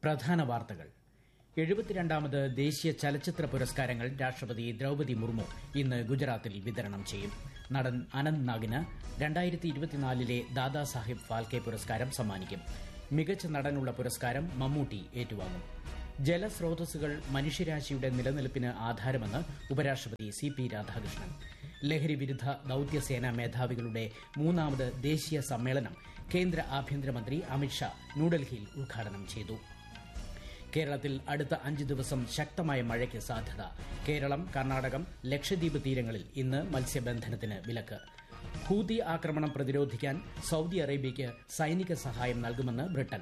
പ്രധാന വാർത്തകൾ എഴുപത്തിരണ്ടാമത് ദേശീയ ചലച്ചിത്ര പുരസ്കാരങ്ങൾ രാഷ്ട്രപതി ദ്രൌപതി മുർമു ഇന്ന് ഗുജറാത്തിൽ വിതരണം ചെയ്യും നടൻ അനന്ത് നാഗിന് രണ്ടായിരത്തി ഇരുപത്തിനാലിലെ ദാദാസാഹിബ് ഫാൽക്കെ പുരസ്കാരം സമ്മാനിക്കും മികച്ച നടനുള്ള പുരസ്കാരം മമ്മൂട്ടി ഏറ്റുവാങ്ങും ജലസ്രോതസ്സുകൾ മനുഷ്യരാശിയുടെ നിലനിൽപ്പിന് ആധാരമെന്ന് ഉപരാഷ്ട്രപതി സി പി രാധാകൃഷ്ണൻ ലഹരി വിരുദ്ധ ദൌത്യസേനാ മേധാവികളുടെ മൂന്നാമത് ദേശീയ സമ്മേളനം കേന്ദ്ര ആഭ്യന്തരമന്ത്രി അമിത്ഷാ ന്യൂഡൽഹിയിൽ ഉദ്ഘാടനം ചെയ്തു കേരളത്തിൽ അടുത്ത അഞ്ച് ദിവസം ശക്തമായ മഴയ്ക്ക് സാധ്യത കേരളം കർണാടകം ലക്ഷദ്വീപ് തീരങ്ങളിൽ ഇന്ന് മത്സ്യബന്ധനത്തിന് വിലക്ക് ഹൂതി ആക്രമണം പ്രതിരോധിക്കാൻ സൌദി അറേബ്യയ്ക്ക് സൈനിക സഹായം നൽകുമെന്ന് ബ്രിട്ടൻ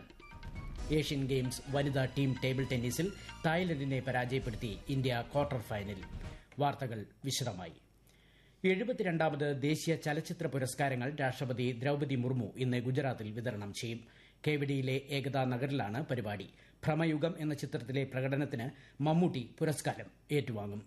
ഏഷ്യൻ ഗെയിംസ് വനിതാ ടീം ടേബിൾ ടെന്നീസിൽ തായ്ലൻഡിനെ പരാജയപ്പെടുത്തി ഇന്ത്യ ക്വാർട്ടർ ഫൈനലിൽ വാർത്തകൾ വിശദമായി എഴുപത്തിരണ്ടാമത് ദേശീയ ചലച്ചിത്ര പുരസ്കാരങ്ങൾ രാഷ്ട്രപതി ദ്രൌപതി മുർമു ഇന്ന് ഗുജറാത്തിൽ വിതരണം ചെയ്യും കേവഡിയിലെ ഏകതാ നഗറിലാണ് പരിപാടി ഭ്രമയുഗം എന്ന ചിത്രത്തിലെ പ്രകടനത്തിന് മമ്മൂട്ടി പുരസ്കാരം ഏറ്റുവാങ്ങും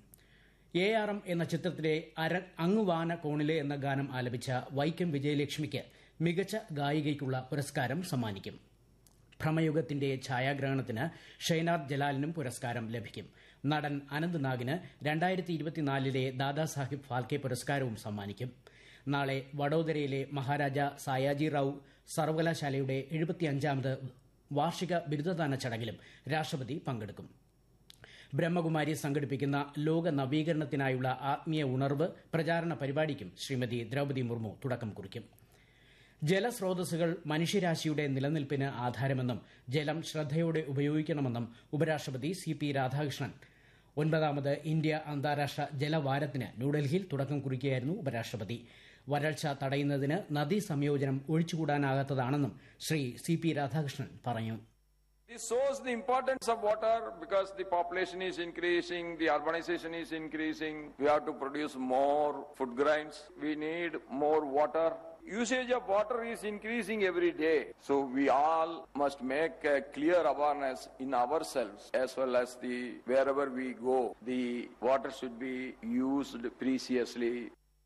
എ ആർ എം എന്ന ചിത്രത്തിലെ അര അങ്ങുവാന കോണിലെ എന്ന ഗാനം ആലപിച്ച വൈക്കം വിജയലക്ഷ്മിക്ക് മികച്ച ഗായികയ്ക്കുള്ള പുരസ്കാരം സമ്മാനിക്കും ഭ്രമയുഗത്തിന്റെ ഛായാഗ്രഹണത്തിന് ഷെയ്നാദ് ജലാലിനും പുരസ്കാരം ലഭിക്കും നടൻ അനന്ത് നാഗിന് രണ്ടായിരത്തി ഇരുപത്തിനാലിലെ ദാദാസാഹിബ് ഫാൽക്കെ പുരസ്കാരവും സമ്മാനിക്കും നാളെ വഡോദരയിലെ മഹാരാജ സായാജി റാവു സർവകലാശാലയുടെ എഴുപത്തിയഞ്ചാമത് വാർഷിക ബിരുദദാന ചടങ്ങിലും രാഷ്ട്രപതി പങ്കെടുക്കും ബ്രഹ്മകുമാരി സംഘടിപ്പിക്കുന്ന ലോക നവീകരണത്തിനായുള്ള ആത്മീയ ഉണർവ് പ്രചാരണ പരിപാടിക്കും ശ്രീമതി ദ്രൌപതി മുർമു തുടക്കം കുറിക്കും ജലസ്രോതസ്സുകൾ മനുഷ്യരാശിയുടെ നിലനിൽപ്പിന് ആധാരമെന്നും ജലം ശ്രദ്ധയോടെ ഉപയോഗിക്കണമെന്നും ഉപരാഷ്ട്രപതി സി പി രാധാകൃഷ്ണൻ ഒൻപതാമത് ഇന്ത്യ അന്താരാഷ്ട്ര ജലവാരത്തിന് ന്യൂഡൽഹിയിൽ തുടക്കം കുറിക്കുകയായിരുന്നു ഉപരാഷ്ട്രപതി വരൾച്ച തടയുന്നതിന് നദീ സംയോജനം ഒഴിച്ചുകൂടാനാകാത്തതാണെന്നും ശ്രീ സി പി രാധാകൃഷ്ണൻ പറഞ്ഞു This shows the importance of water because the population is increasing, the urbanization is increasing. We have to produce more food grains. We need more water. Usage of water is increasing every day. So we all must make a clear awareness in ourselves as well as the wherever we go. The water should be used preciously.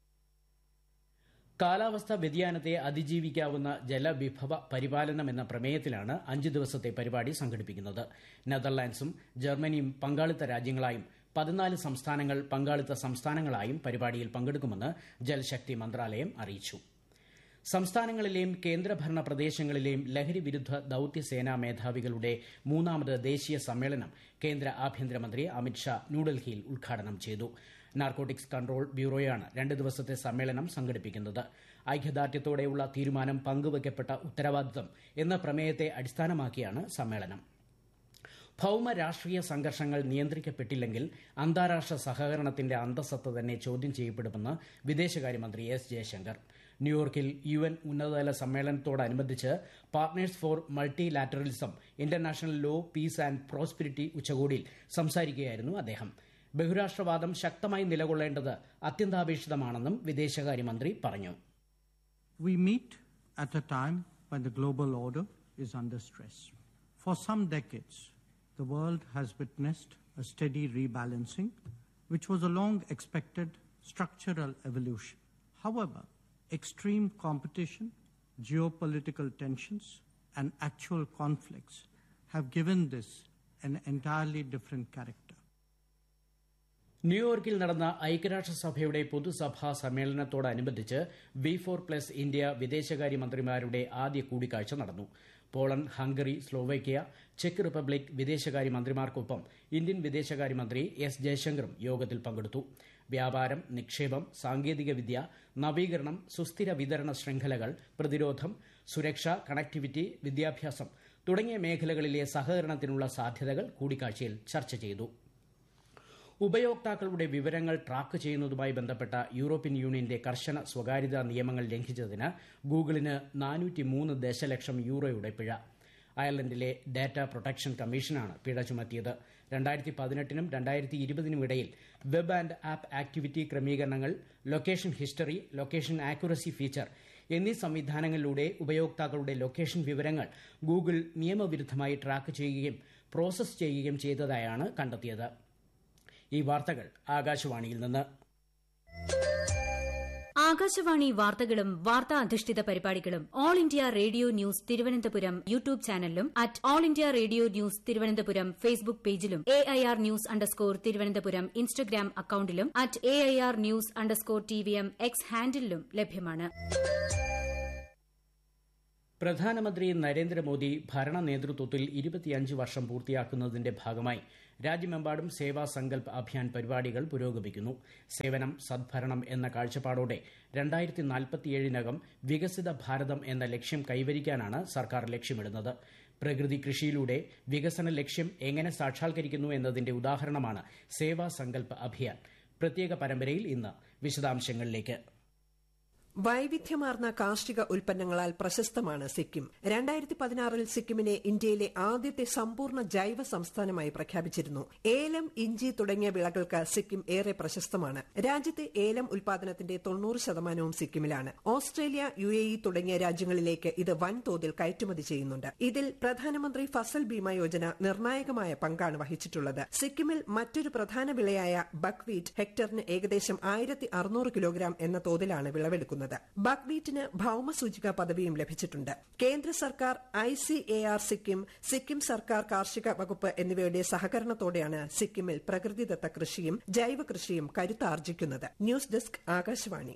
കാലാവസ്ഥാ വ്യതിയാനത്തെ അതിജീവിക്കാവുന്ന ജലവിഭവ പരിപാലനം എന്ന പ്രമേയത്തിലാണ് അഞ്ച് ദിവസത്തെ പരിപാടി സംഘടിപ്പിക്കുന്നത് നെതർലാൻഡ്സും ജർമ്മനിയും പങ്കാളിത്ത രാജ്യങ്ങളായും പതിനാല് സംസ്ഥാനങ്ങൾ പങ്കാളിത്ത സംസ്ഥാനങ്ങളായും പരിപാടിയിൽ പങ്കെടുക്കുമെന്ന് ജൽശക്തി മന്ത്രാലയം അറിയിച്ചു സംസ്ഥാനങ്ങളിലെയും കേന്ദ്രഭരണ പ്രദേശങ്ങളിലെയും ലഹരി വിരുദ്ധ ദൌത്യസേനാ മേധാവികളുടെ മൂന്നാമത് ദേശീയ സമ്മേളനം കേന്ദ്ര ആഭ്യന്തരമന്ത്രി അമിത്ഷാ ന്യൂഡൽഹിയിൽ ഉദ്ഘാടനം ചെയ്തു നാർക്കോട്ടിക്സ് കൺട്രോൾ ബ്യൂറോയാണ് രണ്ട് ദിവസത്തെ സമ്മേളനം സംഘടിപ്പിക്കുന്നത് ഐക്യദാർഢ്യത്തോടെയുള്ള തീരുമാനം പങ്കുവയ്ക്കപ്പെട്ട ഉത്തരവാദിത്തം എന്ന പ്രമേയത്തെ അടിസ്ഥാനമാക്കിയാണ് സമ്മേളനം ഭൌമ രാഷ്ട്രീയ സംഘർഷങ്ങൾ നിയന്ത്രിക്കപ്പെട്ടില്ലെങ്കിൽ അന്താരാഷ്ട്ര സഹകരണത്തിന്റെ അന്തസത്ത തന്നെ ചോദ്യം ചെയ്യപ്പെടുമെന്ന് വിദേശകാര്യമന്ത്രി എസ് ജയശങ്കർ ന്യൂയോർക്കിൽ യു എൻ ഉന്നതതല സമ്മേളനത്തോടനുബന്ധിച്ച് partners for multilateralism international law peace and prosperity ഉച്ചകോടിയിൽ സംസാരിക്കുകയായിരുന്നു അദ്ദേഹം ബഹുരാഷ്ട്രവാദം ശക്തമായി നിലകൊള്ളേണ്ടത് അത്യന്താപേക്ഷിതമാണെന്നും വിദേശകാര്യമന്ത്രി പറഞ്ഞു We meet at a time when the global order is under stress. For some decades, the world has witnessed a steady rebalancing, which was a long expected structural evolution. However, extreme competition, geopolitical tensions, and actual conflicts have given this an entirely different character. ന്യൂയോർക്കിൽ നടന്ന ഐക്യരാഷ്ട്രസഭയുടെ പൊതുസഭാ സമ്മേളനത്തോടനുബന്ധിച്ച് V four plus India വിദേശകാര്യമന്ത്രിമാരുടെ ആദ്യ കൂടിക്കാഴ്ച നടന്നു Poland Hungary Slovakia ചെക്ക് റിപ്പബ്ലിക് വിദേശകാര്യമന്ത്രിമാർക്കൊപ്പം ഇന്ത്യൻ വിദേശകാര്യമന്ത്രി എസ് ജയശങ്കറും യോഗത്തിൽ പങ്കെടുത്തു വ്യാപാരം നിക്ഷേപം സാങ്കേതികവിദ്യ നവീകരണം സുസ്ഥിര വിതരണ ശൃംഖലകൾ പ്രതിരോധം സുരക്ഷ കണക്ടിവിറ്റി വിദ്യാഭ്യാസം തുടങ്ങിയ മേഖലകളിലെ സഹകരണത്തിനുള്ള സാധ്യതകൾ കൂടിക്കാഴ്ചയിൽ ചർച്ച ചെയ്തു ഉപയോക്താക്കളുടെ വിവരങ്ങൾ ട്രാക്ക് ചെയ്യുന്നതുമായി ബന്ധപ്പെട്ട യൂറോപ്യൻ യൂണിയന്റെ കർശന സ്വകാര്യതാ നിയമങ്ങൾ ലംഘിച്ചതിന് ഗൂഗിളിന് നാനൂറ്റിമൂന്ന് ദശലക്ഷം യൂറോയുടെ പിഴ അയർലൻഡിലെ ഡാറ്റ പ്രൊട്ടക്ഷൻ കമ്മീഷനാണ് പിഴ ചുമത്തിയത് രണ്ടായിരത്തി പതിനെട്ടിനും രണ്ടായിരത്തി ഇരുപതിനും ഇടയിൽ വെബ് ആൻഡ് ആപ്പ് ആക്ടിവിറ്റി ക്രമീകരണങ്ങൾ location history location accuracy feature എന്നീ സംവിധാനങ്ങളിലൂടെ ഉപയോക്താക്കളുടെ ലൊക്കേഷൻ വിവരങ്ങൾ ഗൂഗിൾ നിയമവിരുദ്ധമായി ട്രാക്ക് ചെയ്യുകയും പ്രോസസ് ചെയ്യുകയും ചെയ്തതായാണ് കണ്ടെത്തിയത് ഈ വാർത്തകൾ ആകാശവാണിയിൽ നിന്ന് ആകാശവാണി വാർത്തകളും വാർത്താ അധിഷ്ഠിത പരിപാടികളും All India Radio News Thiruvananthapuram YouTube ചാനലിലും at All India Radio News Thiruvananthapuram Facebook പേജിലും A I R news underscore Thiruvananthapuram Instagram അക്കൌണ്ടിലും at A I R news underscore T V M X ഹാൻഡിലും ലഭ്യമാണ് പ്രധാനമന്ത്രി നരേന്ദ്രമോദി ഭരണ നേതൃത്വത്തിൽ ഇരുപത്തിയഞ്ച് വർഷം പൂർത്തിയാക്കുന്നതിന്റെ ഭാഗമായി രാജ്യമെമ്പാടും സേവാ സങ്കൽപ് അഭിയാൻ പരിപാടികൾ പുരോഗമിക്കുന്നു സേവനം സദ്ഭരണം എന്ന കാഴ്ചപ്പാടോടെ രണ്ടായിരത്തി നാൽപ്പത്തിയേഴിനകം വികസിത ഭാരതം എന്ന ലക്ഷ്യം കൈവരിക്കാനാണ് സർക്കാർ ലക്ഷ്യമിടുന്നത് പ്രകൃതി കൃഷിയിലൂടെ വികസന ലക്ഷ്യം എങ്ങനെ സാക്ഷാത്കരിക്കുന്നു എന്നതിന്റെ ഉദാഹരണമാണ് സേവാ സങ്കൽപ് അഭിയാൻ പ്രത്യേക പരമ്പരയിൽ ഇന്ന് വിശദാംശങ്ങളിലേക്ക് വൈവിധ്യമാർന്ന കാർഷിക ഉൽപ്പന്നങ്ങളാൽ പ്രശസ്തമാണ് സിക്കിം രണ്ടായിരത്തി പതിനാറിൽ സിക്കിമിനെ ഇന്ത്യയിലെ ആദ്യത്തെ സമ്പൂർണ്ണ ജൈവ സംസ്ഥാനമായി പ്രഖ്യാപിച്ചിരുന്നു ഏലം ഇഞ്ചി തുടങ്ങിയ വിളകൾക്ക് സിക്കിം ഏറെ പ്രശസ്തമാണ് രാജ്യത്തെ ഏലം ഉൽപാദനത്തിന്റെ തൊണ്ണൂറ് ശതമാനവും സിക്കിമിലാണ് ഓസ്ട്രേലിയ യു എ ഇ തുടങ്ങിയ രാജ്യങ്ങളിലേക്ക് ഇത് വൻതോതിൽ കയറ്റുമതി ചെയ്യുന്നുണ്ട് ഇതിൽ പ്രധാനമന്ത്രി ഫസൽ ബീമ യോജന നിർണായകമായ പങ്കാണ് വഹിച്ചിട്ടുള്ളത് സിക്കിമിൽ മറ്റൊരു പ്രധാന വിളയായ ബക്വീറ്റ് ഹെക്ടറിന് ഏകദേശം ആയിരത്തി അറുന്നൂറ് കിലോഗ്രാം എന്ന തോതിലാണ് വിളവെടുക്കുന്നത് ബക്വീറ്റിന് ഭൌമസൂചിക പദവിയും ലഭിച്ചിട്ടുണ്ട് കേന്ദ്ര സർക്കാർ I C A R Sikkim Sikkim സർക്കാർ കാർഷിക വകുപ്പ് എന്നിവയുടെ സഹകരണത്തോടെയാണ് സിക്കിമിൽ പ്രകൃതിദത്ത കൃഷിയും ജൈവ കൃഷിയും കരുത്താർജിക്കുന്നത് news desk Akashvani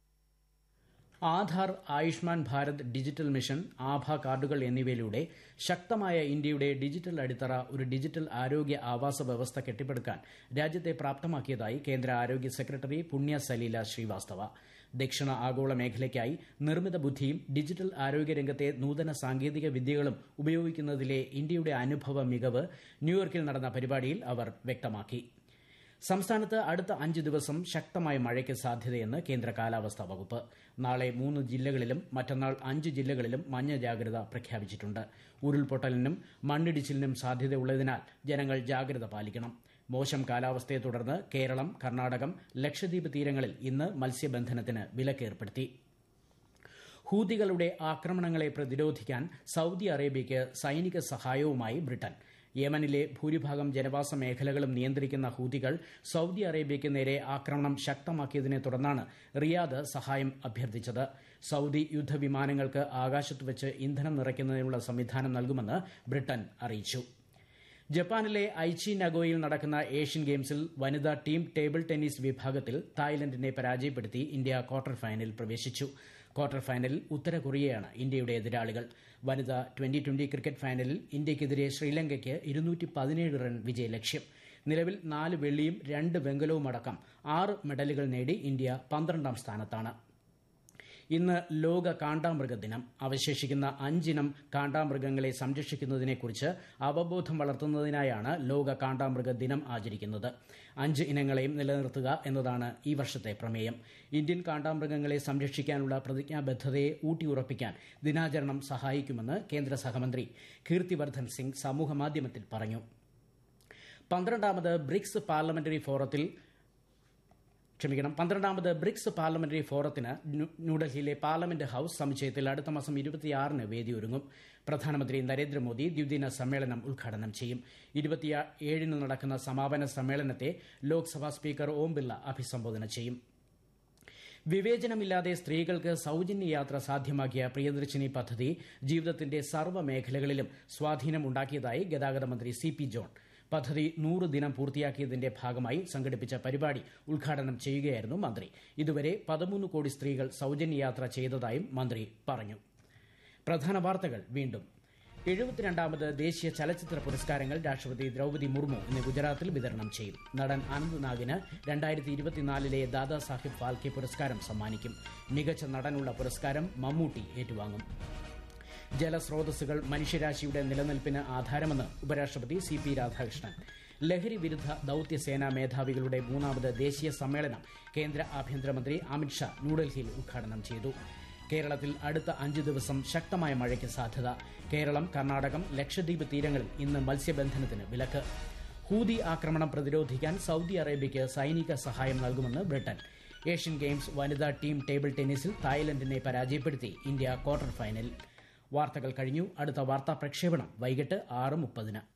Aadhaar Ayushman Bharat digital mission Abha കാർഡുകൾ എന്നിവയിലൂടെ ശക്തമായ ഇന്ത്യയുടെ ഡിജിറ്റൽ അടിത്തറ ഒരു ഡിജിറ്റൽ ആരോഗ്യ ആവാസ വ്യവസ്ഥ കെട്ടിപ്പടുക്കാൻ രാജ്യത്തെ പ്രാപ്തമാക്കിയതായി കേന്ദ്ര ആരോഗ്യ സെക്രട്ടറി പുണ്യ സലീല ശ്രീവാസ്തവ ദക്ഷിണ ആഗോള മേഖലയ്ക്കായി നിർമ്മിത ബുദ്ധിയും ഡിജിറ്റൽ ആരോഗ്യരംഗത്തെ നൂതന സാങ്കേതിക വിദ്യകളും ഉപയോഗിക്കുന്നതിലെ ഇന്ത്യയുടെ അനുഭവ മികവ് ന്യൂയോർക്കിൽ നടന്ന പരിപാടിയിൽ അവർ വ്യക്തമാക്കി സംസ്ഥാനത്ത് അടുത്ത അഞ്ച് ദിവസം ശക്തമായ മഴയ്ക്ക് സാധ്യതയെന്ന് കേന്ദ്ര കാലാവസ്ഥാ വകുപ്പ് നാളെ മൂന്ന് ജില്ലകളിലും മറ്റന്നാൾ അഞ്ച് ജില്ലകളിലും മഞ്ഞ ജാഗ്രത പ്രഖ്യാപിച്ചിട്ടുണ്ട് ഉരുൾപൊട്ടലിനും മണ്ണിടിച്ചിലിനും സാധ്യതയുള്ളതിനാൽ ജനങ്ങൾ ജാഗ്രത പാലിക്കണം മോശം കാലാവസ്ഥയെ തുടർന്ന് കേരളം കർണാടകം ലക്ഷദ്വീപ് തീരങ്ങളിൽ ഇന്ന് മത്സ്യബന്ധനത്തിന് വിലക്കേർപ്പെടുത്തി ഹൂതികളുടെ ആക്രമണങ്ങളെ പ്രതിരോധിക്കാൻ സൌദി അറേബ്യയ്ക്ക് സൈനിക സഹായവുമായി ബ്രിട്ടൻ യമനിലെ ഭൂരിഭാഗം ജനവാസ മേഖലകളും നിയന്ത്രിക്കുന്ന ഹൂതികൾ സൌദി അറേബ്യയ്ക്ക് നേരെ ആക്രമണം ശക്തമാക്കിയതിനെ തുടർന്നാണ് റിയാദ് സഹായം അഭ്യർത്ഥിച്ചത് സൌദി യുദ്ധവിമാനങ്ങൾക്ക് ആകാശത്ത് വെച്ച് ഇന്ധനം നിറയ്ക്കുന്നതിനുള്ള സംവിധാനം നൽകുമെന്ന് ബ്രിട്ടൻ അറിയിച്ചു ജപ്പാനിലെ ഐച്ചി നഗോയിൽ നടക്കുന്ന ഏഷ്യൻ ഗെയിംസിൽ വനിതാ ടീം ടേബിൾ ടെന്നീസ് വിഭാഗത്തിൽ തായ്ലൻഡിനെ പരാജയപ്പെടുത്തി ഇന്ത്യ ക്വാർട്ടർ ഫൈനലിൽ പ്രവേശിച്ചു ക്വാർട്ടർ ഫൈനലിൽ ഉത്തര കൊറിയയാണ് ഇന്ത്യയുടെ എതിരാളികൾ വനിതാ ട്വന്റി ട്വന്റി ക്രിക്കറ്റ് ഫൈനലിൽ ഇന്ത്യയ്ക്കെതിരെ ശ്രീലങ്കയ്ക്ക് ഇരുന്നൂറ്റി പതിനേഴ് റൺ വിജയലക്ഷ്യം നിലവിൽ നാല് വെള്ളിയും രണ്ട് വെങ്കലവും അടക്കം ആറ് മെഡലുകൾ നേടി ഇന്ത്യ പന്ത്രണ്ടാം സ്ഥാനത്താണ് ഇന്ന് ലോക കാണ്ടാമൃഗ ദിനം അവശേഷിക്കുന്ന അഞ്ചിനം കാണ്ടാമൃഗങ്ങളെ സംരക്ഷിക്കുന്നതിനെക്കുറിച്ച് അവബോധം വളർത്തുന്നതിനായാണ് ലോക കാണ്ടാമൃഗ ദിനം ആചരിക്കുന്നത് അഞ്ച് ഇനങ്ങളെയും നിലനിർത്തുക എന്നതാണ് ഈ വർഷത്തെ പ്രമേയം ഇന്ത്യൻ കാണ്ടാമൃഗങ്ങളെ സംരക്ഷിക്കാനുള്ള പ്രതിജ്ഞാബദ്ധതയെ ഊട്ടിയുറപ്പിക്കാൻ ദിനാചരണം സഹായിക്കുമെന്ന് കേന്ദ്ര സഹമന്ത്രി കീർത്തിവർദ്ധൻ സിംഗ് സമൂഹമാധ്യമത്തിൽ പറഞ്ഞു പന്ത്രണ്ടാമത് ബ്രിക്സ് പാർലമെന്ററി ഫോറത്തിൽ ക്ഷമിക്കണം പന്ത്രണ്ടാമത് ബ്രിക്സ് പാർലമെന്ററി ഫോറത്തിന് ന്യൂഡൽഹിയിലെ പാർലമെന്റ് ഹൌസ് സമുച്ചയത്തിൽ അടുത്ത മാസം ഇരുപത്തിയാറിന് വേദിയൊരുങ്ങും പ്രധാനമന്ത്രി നരേന്ദ്രമോദി ദ്വിദിന സമ്മേളനം ഉദ്ഘാടനം ചെയ്യും ഇരുപത്തിയേഴിന് നടക്കുന്ന സമാപന സമ്മേളനത്തെ ലോക്സഭാ സ്പീക്കർ ഓം ബിർള അഭിസംബോധന ചെയ്യും വിവേചനമില്ലാതെ സ്ത്രീകൾക്ക് സൌജന്യ യാത്ര സാധ്യമാക്കിയ പ്രിയദർശിനി പദ്ധതി ജീവിതത്തിന്റെ സർവ്വ മേഖലകളിലും സ്വാധീനമുണ്ടാക്കിയതായി ഗതാഗത മന്ത്രി സി പി ജോൺ പദ്ധതി നൂറ് ദിനം പൂർത്തിയാക്കിയതിന്റെ ഭാഗമായി സംഘടിപ്പിച്ച പരിപാടി ഉദ്ഘാടനം ചെയ്യുകയായിരുന്നു മന്ത്രി ഇതുവരെ പതിമൂന്ന് കോടി സ്ത്രീകൾ സൌജന്യ യാത്ര ചെയ്തതായും മന്ത്രി പറഞ്ഞു പ്രധാന വാർത്തകൾ വീണ്ടും എഴുപത്തിരണ്ടാമത് ദേശീയ ചലച്ചിത്ര പുരസ്കാരങ്ങൾ രാഷ്ട്രപതി ദ്രൌപതി മുർമു ഇന്ന് ഗുജറാത്തിൽ വിതരണം ചെയ്യും നടൻ അനന്ത് നാഗിന് രണ്ടായിരത്തി ഇരുപത്തിനാലിലെ ദാദാ സാഹിബ് ഫാൽക്കെ പുരസ്കാരം സമ്മാനിക്കും മികച്ച നടനുള്ള പുരസ്കാരം മമ്മൂട്ടി ഏറ്റുവാങ്ങും ജലസ്രോതസ്സുകൾ മനുഷ്യരാശിയുടെ നിലനിൽപ്പിന് ആധാരമെന്ന് ഉപരാഷ്ട്രപതി സി പി രാധാകൃഷ്ണൻ ലഹരി വിരുദ്ധ ദൌത്യസേനാ മേധാവികളുടെ മൂന്നാമത് ദേശീയ സമ്മേളനം കേന്ദ്ര ആഭ്യന്തരമന്ത്രി അമിത്ഷാ ന്യൂഡൽഹിയിൽ ഉദ്ഘാടനം ചെയ്തു കേരളത്തിൽ അടുത്ത അഞ്ച് ദിവസം ശക്തമായ മഴയ്ക്ക് സാധ്യത കേരളം കർണാടകം ലക്ഷദ്വീപ് തീരങ്ങളിൽ ഇന്ന് മത്സ്യബന്ധനത്തിന് വിലക്ക് ഹൂതി ആക്രമണം പ്രതിരോധിക്കാൻ സൌദി അറേബ്യയ്ക്ക് സൈനിക സഹായം നൽകുമെന്ന് ബ്രിട്ടൻ ഏഷ്യൻ ഗെയിംസ് വനിതാ ടീം ടേബിൾ ടെന്നീസിൽ തായ്ലൻഡിനെ പരാജയപ്പെടുത്തി ഇന്ത്യ ക്വാർട്ടർ ഫൈനലിൽ വാർത്തകൾ കഴിഞ്ഞു അടുത്ത വാർത്താ പ്രക്ഷേപണം വൈകിട്ട് ആറ് മുപ്പതിന്